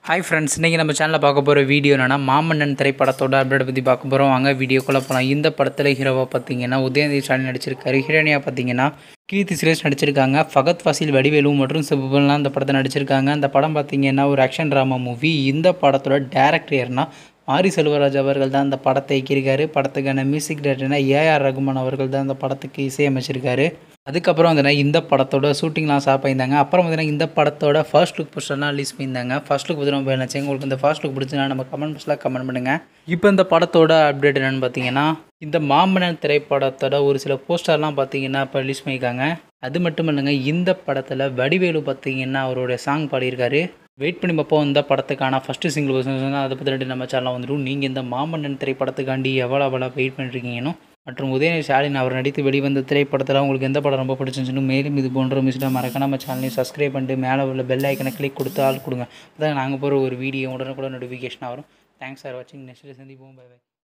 hi friends இன்றைக்கி நம்ம சேனலில் பார்க்க போகிற வீடியோ என்னென்னா மாமன்னன் திரைப்படத்தோட அப்டேட் பற்றி பார்க்க போகிறோம் வாங்க வீடியோக்குள்ளே போகலாம் இந்த படத்தில் ஹீரோவாக பார்த்தீங்கன்னா உதயநிதி ஸ்டாலின் நடிச்சிருக்காரு ஹீரோனியாக பார்த்தீங்கன்னா கீர்த்தி சுரேஷ் நடிச்சிருக்காங்க ஃபகத் ஃபாசில் வடிவேலு மற்றும் சிவபுலாம் இந்த படத்தை நடிச்சிருக்காங்க அந்த படம் பார்த்தீங்கன்னா ஒரு ஆக்ஷன் ட்ராமா மூவி இந்த படத்தோட டேரக்டர் யாருன்னா மாரி செல்வராஜ் அவர்கள் தான் இந்த படத்தை இயக்கியிருக்காரு படத்துக்கான மியூசிக் டைரக்டர்னா ஏஆர் ரகுமான் அவர்கள் தான் இந்த படத்துக்கு இசையமைச்சிருக்காரு அதுக்கப்புறம் வந்து இந்த படத்தோட ஷூட்டிங்லாம் ஸ்டாப் பண்ணியிருந்தாங்க அப்புறம் வந்து இந்த படத்தோட ஃபர்ஸ்ட் லுக் போஸ்டர்லாம் ரிலீஸ் பண்ணியிருந்தாங்க ஃபர்ஸ்ட் லுக் பற்றி நம்ம நினச்சேன் உங்களுக்கு இந்த ஃபர்ஸ்ட் லுக் பிடிச்சதுனா நம்ம கமெண்ட் பாக்ஸில் கமெண்ட் பண்ணுங்கள் இப்போ இந்த படத்தோட அப்டேட் என்னென்னு பார்த்தீங்கன்னா இந்த மாமன்னன் திரைப்படத்தோட ஒரு சில போஸ்டர்லாம் பார்த்தீங்கன்னா இப்போ ரிலீஸ் பண்ணியிருக்காங்க அது மட்டும் இல்லைங்க இந்த படத்தில் வடிவேலு பார்த்தீங்கன்னா அவருடைய சாங் பாடியிருக்காரு வெயிட் பண்ணி பார்ப்போம் இந்த படத்துக்கான ஃபஸ்ட்டு சிங்கிள் பர்சன் அதை பற்றி ரெண்டு நம்ம சேனலில் வந்துடும் நீங்கள் இந்த மாமன்னன் திரைப்படத்துக்காண்டி எவ்வளோ எவ்வளோ வெயிட் பண்ணிருக்கீங்கன்னு மற்றும் உதயநிதி ஸ்டாலின் அவர் நடித்து வெளிவந்த திரைப்படத்தில் உங்களுக்கு எந்த படம் ரொம்ப பிடிச்சிருந்துச்சுன்னு மேலும் இது போன்ற மிஸ்டாக மறக்க நம்ம சேனலையும் சப்ஸ்கிரைப் பண்ணிட்டு மேலே உள்ள பெல் ஐக்கனை கிளிக் கொடுத்து ஆள் கொடுங்க அதான் நாங்கள் போகிற ஒரு வீடியோ உடனுக்குடன் நோட்டிஃபிகேஷன் வரும் தேங்க்ஸ் ஃபார் வாட்சிங் நெக்ஸ்ட் சந்திப்போம் பை பை